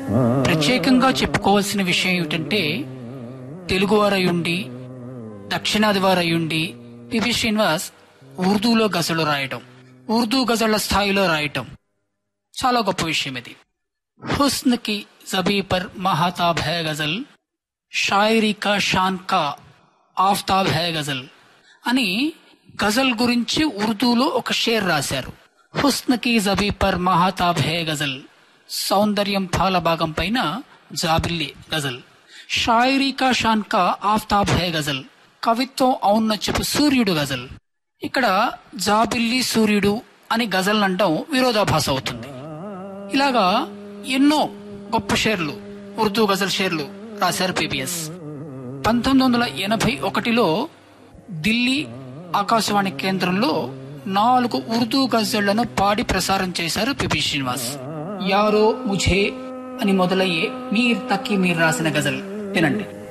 ప్రత్యేకంగా చెప్పుకోవాల్సిన విషయం ఏమిటంటే తెలుగువారయుండి దక్షిణాది వారయుండి పివి శ్రీనివాస్ ఉర్దూలో గజలు రాయటం ఉర్దూ గజళ్ల స్థాయిలో రాయటం చాలా గొప్ప విషయం ఇది హుస్న్ కి జబీ పర్ మహాతాబ్ హై గజల్ షాయరీ కా షాన్ కా ఆఫ్తాబ్ హై గజల్ అని గజల్ గురించి ఉర్దూలో ఒక షేర్ రాశారు హుస్న్ కి జబీ పర్ మహాతాబ్ హై గజల్ సౌందర్యం పాల భాగం పైన జాబిల్లి గజల్ షాయరీ కా షాన్ కా ఆఫ్తాబ్ హై గజల్ కవిత్వం ఔన్నత్యపు సూర్యుడు గజల్ ఇక్కడ జాబిల్లి సూర్యుడు అని గజల్ అంటాం విరోధాభాస అవుతుంది ఇలాగా ఎన్నో గొప్ప షేర్లు ఉర్దూ గజల్ షేర్లు రాశారు పిబిఎస్ పంతొమ్మిది వందల ఎనభై ఒకటిలో ఢిల్లీ ఆకాశవాణి కేంద్రంలో నాలుగు ఉర్దూ గజళ్లను పాడి ప్రసారం చేశారు పిబి శ్రీనివాస్ యారో ముఝే అని మొదలయ్యే మీర్ తక్కి మీర్ రాసిన గజల్ వినండి